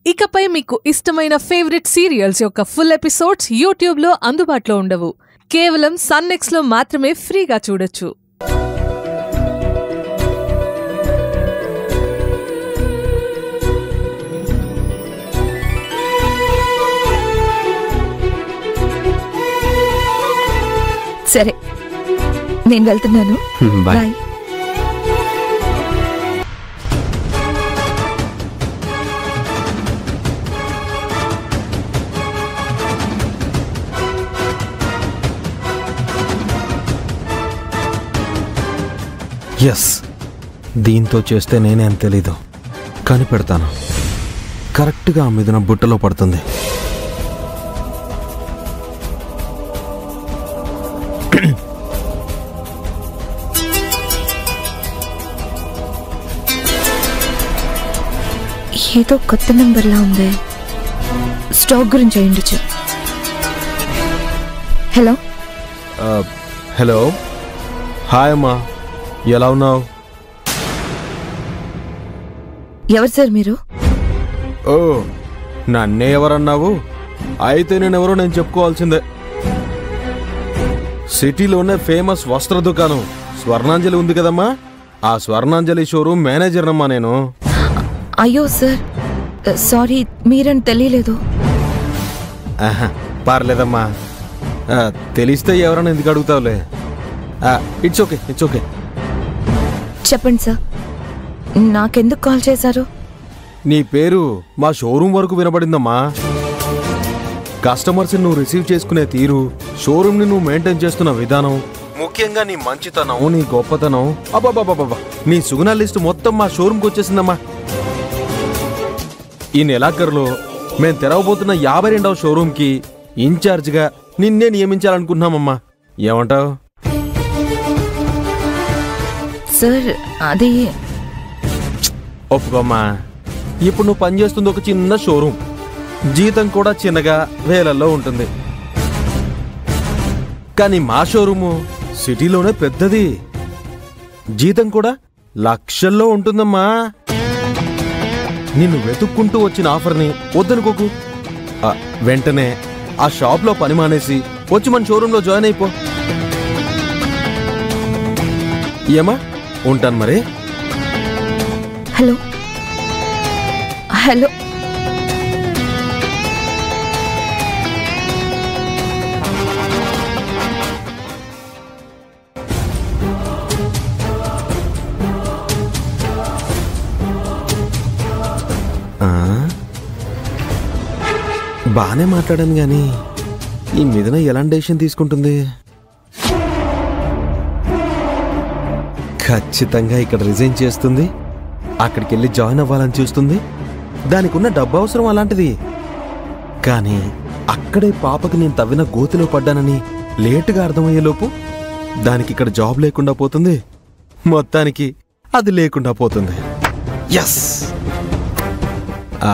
ఇకపై మీకు ఇష్టమైన ఫేవరెట్ సీరియల్స్ యొక్క ఫుల్ ఎపిసోడ్స్ యూట్యూబ్లో అందుబాటులో ఉండవు కేవలం సన్నెక్స్లో మాత్రమే ఫ్రీగా చూడొచ్చు సరే నేను వెళ్తున్నాను బాయ్ బాయ్ ఎస్ దీంతో చేస్తే నేనేం తెలీదు కనిపెడతాను కరెక్ట్గా ఆ మిథున బుట్టలో పడుతుంది ఏదో కొత్త నెంబర్లా ఉంది స్టాక్ గురించి అయి ఉండొచ్చు హలో ఆ, హలో హాయ్ అమ్మా ఎలా ఉన్నావు ఎవరు సార్ మీరు ఓ నన్నే ఎవరన్నావు అయితే నేనెవరో నేను చెప్పుకోవాల్సిందే సిటీలోనే ఫేమస్ వస్త్ర దుకాణం స్వర్ణాంజలి ఉంది కదమ్మా ఆ స్వర్ణాంజలి షోరూమ్ మేనేజర్నమ్మా నేను అయ్యో సార్ సారీ మీరని తెలియలేదు ఆహా, పర్లేదమ్మా ఆ, తెలిస్తే ఎవరైనా ఎందుకు అడుగుతావులే ఇట్స్ ఓకే ఇట్స్ ఓకే చెప్పండి సార్ నాకెందుకు కాల్ చేశారు నీ పేరు మా షోరూమ్ వరకు వినపడిందమ్మా కస్టమర్స్ నువ్వు రిసీవ్ చేసుకునే తీరు షోరూమ్ ని నువ్వు మెయింటైన్ చేస్తున్న విధానం ముఖ్యంగా నీ మంచితనం నీ గొప్పతనం అబ్బాబాబాబా నీ సుగుణ లిస్ట్ మొత్తం మా షోరూమ్కి వచ్చేసిందమ్మా ఈ నెలాఖరులో మేము తెరవబోతున్న యాభై రెండవ షోరూమ్కి ఇన్ఛార్జ్గా నిన్నే నియమించాలనుకుంటున్నామమ్మా ఏమంటావు సార్ అది ఒప్పుకోమ్మా ఇప్పుడు నువ్వు పనిచేస్తుంది ఒక చిన్న షోరూమ్ జీతం కూడా చిన్నగా వేలల్లో ఉంటుంది కానీ మా షోరూము సిటీలోనే పెద్దది జీతం కూడా లక్షల్లో ఉంటుందమ్మా నిన్ను వెతుక్కుంటూ వచ్చిన ఆఫర్ని వద్దనుకోకు ఆ, వెంటనే ఆ షాప్లో పని మానేసి వచ్చి మన షోరూంలో జాయిన్ అయిపో ఏమా ఉంటాను మరి హలో హలో ఆ? బానే మాట్లాడాను గాని ఈ మీదన ఎలాంటి డెసిషన్ తీసుకుంటుంది ఖచ్చితంగా ఇక్కడ రిజైన్ చేస్తుంది అక్కడికి వెళ్ళి జాయిన్ అవ్వాలని చూస్తుంది దానికి ఉన్న డబ్బు అవసరం అలాంటిది కానీ అక్కడే పాపకి నేను తవ్విన గోతిలో పడ్డానని లేటుగా అర్థమయ్యేలోపు దానికి ఇక్కడ జాబ్ లేకుండా పోతుంది మొత్తానికి అది లేకుండా పోతుంది ఎస్ ఆ,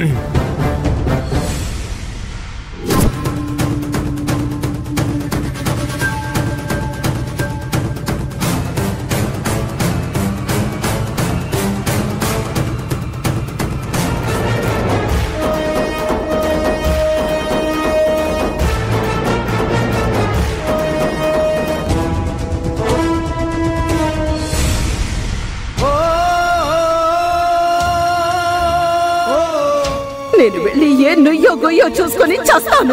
నేను వెళ్ళి ఏ నుయ్యో గొయ్యో చూసుకొని చేస్తాను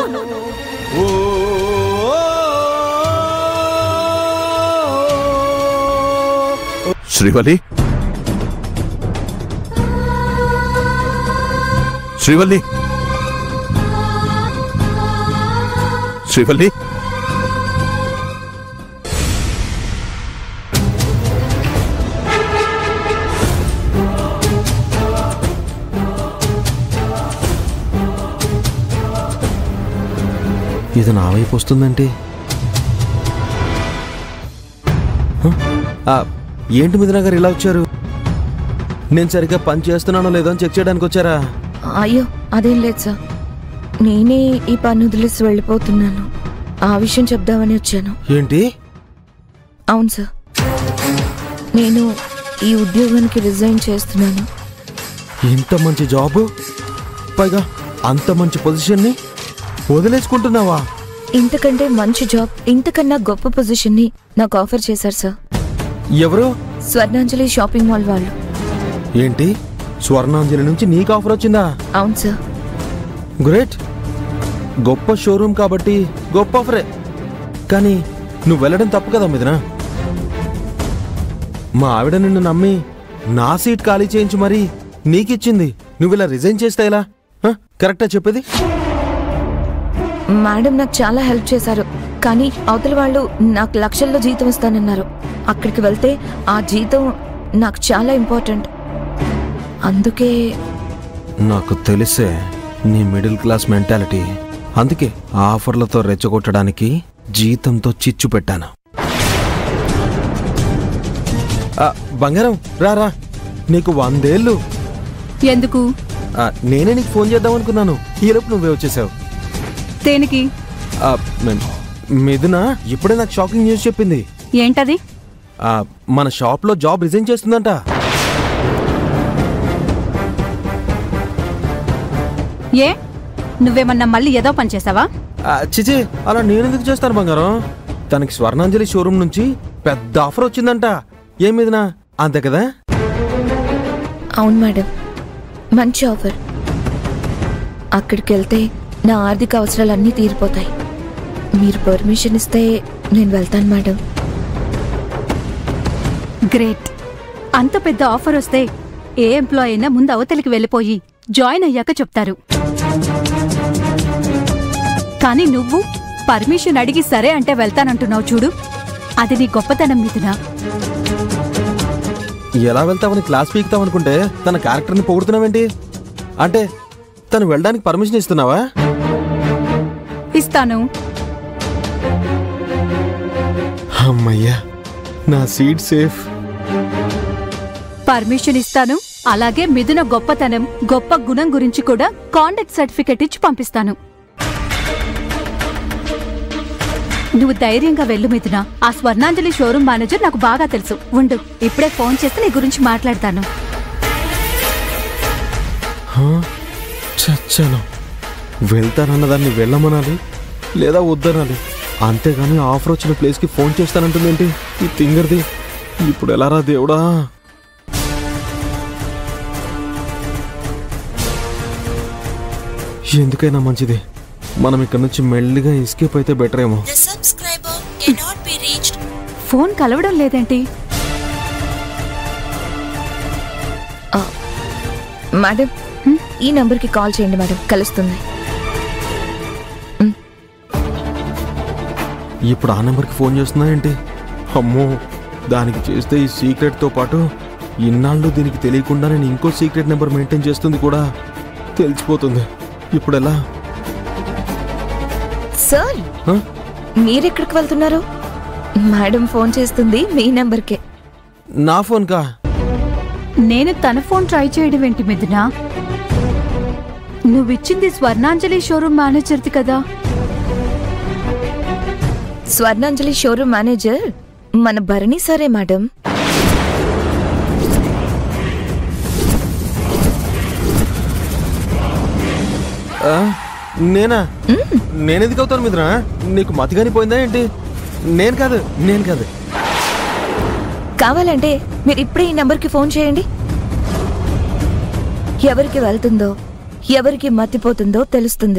శ్రీవల్లి శ్రీవల్లి శ్రీవల్లి ఇది నా వైపు వస్తుందంటే హ? ఆ, ఏంటి మిథున గారు ఇలా వచ్చారు నేను సరిగ్గా పని చేస్తున్నానో లేదో అని చెక్ చేయడానికి వచ్చారా అయ్యో అదేం లేదు సార్ నేనే ఈ పని వదిలేసి వెళ్ళిపోతున్నాను ఆ విషయం చెప్దామని వచ్చాను ఏంటి అవును సార్ నేను ఈ ఉద్యోగానికి రిజైన్ చేస్తున్నాను ఇంత మంచి జాబ్ పైగా అంత మంచి పొజిషన్ని వదిలేసుకుంటున్నావా ఇంతకంటే మంచి జాబ్ ఇంతకన్నా గొప్ప పొజిషన్ని నాకు ఆఫర్ చేశారు సార్ ఎవరు స్వర్ణాంజలి షాపింగ్ మాల్ వాళ్ళు ఏంటి స్వర్ణాంజలి నుంచి నీకు ఆఫర్ వచ్చిందా అవును సార్ గ్రేట్ గొప్ప షోరూమ్ కాబట్టి గొప్ప ఆఫరే కానీ నువ్వు వెళ్ళడం తప్పు కదా మిథున మా ఆవిడ నిన్ను నమ్మి నా సీట్ ఖాళీ చేయించి మరీ నీకిచ్చింది నువ్వు ఇలా రిజైన్ చేస్తే ఎలా హ? కరెక్టా చెప్పేది మేడం నాకు చాలా హెల్ప్ చేశారు కానీ అవతల వాళ్ళు నాకు లక్షల్లో జీతం ఇస్తానన్నారు అక్కడికి వెళ్తే ఆ జీతం నాకు చాలా ఇంపార్టెంట్ అందుకే నాకు తెలిసే నీ మిడిల్ క్లాస్ మెంటాలిటీ అందుకే ఆ ఆఫర్లతో రెచ్చగొట్టడానికి జీతంతో చిచ్చు పెట్టాను ఆ, బంగారం రా రా నీకు వందేళ్ళు ఎందుకు ఆ, నేనే నీకు ఫోన్ చేద్దాం అనుకున్నాను ఈలోపు నువ్వే వచ్చేసావు దేనికి ఆ, మే- మిథున ఇప్పుడే నాకు షాకింగ్ న్యూస్ చెప్పింది ఏంటది ఆ, మన షాప్లో జాబ్ రిజైన్ చేస్తుందంట ఏ నువ్వేమన్నా మళ్ళీ ఏదో పని చేసావా ఆ, చిచి అలా నేను ఎందుకు చేస్తాను బంగారం తనకి స్వర్ణాంజలి షోరూమ్ నుంచి పెద్ద ఆఫర్ వచ్చిందంట ఏం మీదనా అంతే కదా అవును మేడం మంచి ఆఫర్ అక్కడికి వెళ్తే నా ఆర్థిక అవసరాలన్నీ తీరిపోతాయి మీరు పర్మిషన్ ఇస్తే నేను వెళ్తాను మేడం గ్రేట్ అంత పెద్ద ఆఫర్ వస్తే ఏ ఎంప్లాయ్ అయినా ముందు అవతలికి వెళ్ళిపోయి జాయిన్ అయ్యాక చెప్తారు కానీ నువ్వు పర్మిషన్ అడిగి సరే అంటే వెళ్తానంటున్నావు చూడు అది నీ గొప్పతనం మిథున ఎలా వెళ్తావని క్లాస్ పీకుతావనుకుంటే తన క్యారెక్టర్ని పొగుడుతున్నావేంటి అంటే తను వెళ్ళడానికి పర్మిషన్ ఇస్తున్నావా ఇస్తాను అమ్మయ్యా నా సీట్ సేఫ్ పర్మిషన్ ఇస్తాను అలాగే మిథున గొప్పతనం గొప్ప గుణం గురించి కూడా కాంటాక్ట్ సర్టిఫికెట్ ఇచ్చి పంపిస్తాను నువ్వు ధైర్యంగా వెళ్ళు మిథున ఆ స్వర్ణాంజలి షోరూమ్ మేనేజర్ నాకు బాగా తెలుసు ఉండు ఇప్పుడే ఫోన్ చేసి నీ గురించి మాట్లాడతాను చచ్చాను వెళ్తానన్న దాన్ని వెళ్ళమనాలి లేదా వద్దనాలి అంతేగాని ఆఫర్ వచ్చిన ప్లేస్కి ఫోన్ చేస్తానంటుంది ఏంటి ఈ తింగర్ది ఇప్పుడు ఎలా రా దేవుడా ఎందుకైనా మంచిది మనం ఇక్కడ నుంచి మెల్లిగా ఎస్కేప్ అయితే బెటర్ ఏమో The subscriber cannot be reached. Phone కలవడం లేదేంటి ఆ, మేడం ఈ నంబర్కి కాల్ చేయండి మేడం కలుస్తుంది ఇప్పుడు ఆ నెంబర్కి ఫోన్ చేస్తున్నా ఏంటి అమ్మో దానికి చేస్తే ఈ సీక్రెట్తో పాటు ఇన్నాళ్ళు దీనికి తెలియకుండా నేను ఇంకో సీక్రెట్ నెంబర్ మెయింటైన్ చేస్తుంది కూడా తెలిసిపోతుంది ఇప్పుడు ఎలా సార్ హ? మీరెక్కడికి వెళ్తున్నారు మేడం ఫోన్ చేస్తుంది మీ నెంబర్కే నా ఫోన్ కా నేను తన ఫోన్ ట్రై చేయడం ఏంటి మిథున నువ్విచ్చింది స్వర్ణాంజలి షోరూమ్ మేనేజర్ది కదా స్వర్ణాంజలి షోరూమ్ మేనేజర్ మన భరణి సరే మేడం ఆ? నేనా నేనెందుకు అవుతాను మిత్రా నీకు మతిగాని పోయిందా ఏంటి నేను కాదు నేను కాదు కావాలంటే మీరు ఇప్పుడే ఈ నంబర్కి ఫోన్ చేయండి ఎవరికి వెళ్తుందో ఎవరికి మతిపోతుందో తెలుస్తుంది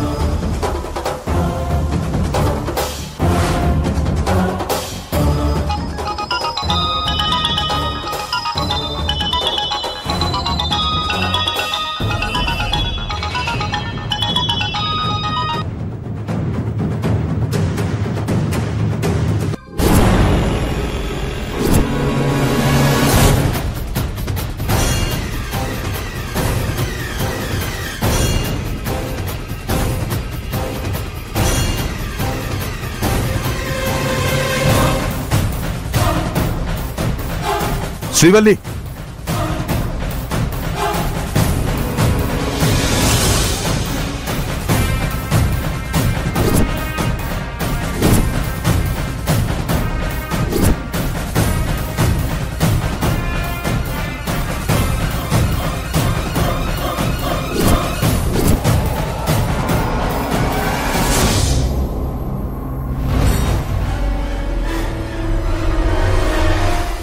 శ్రీవల్లి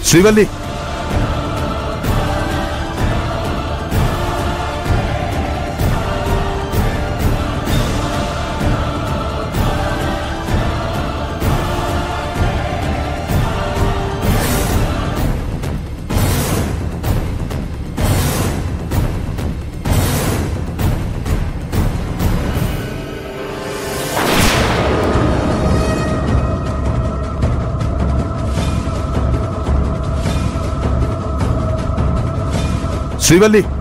శ్రీవల్లి శ్రీవల్లి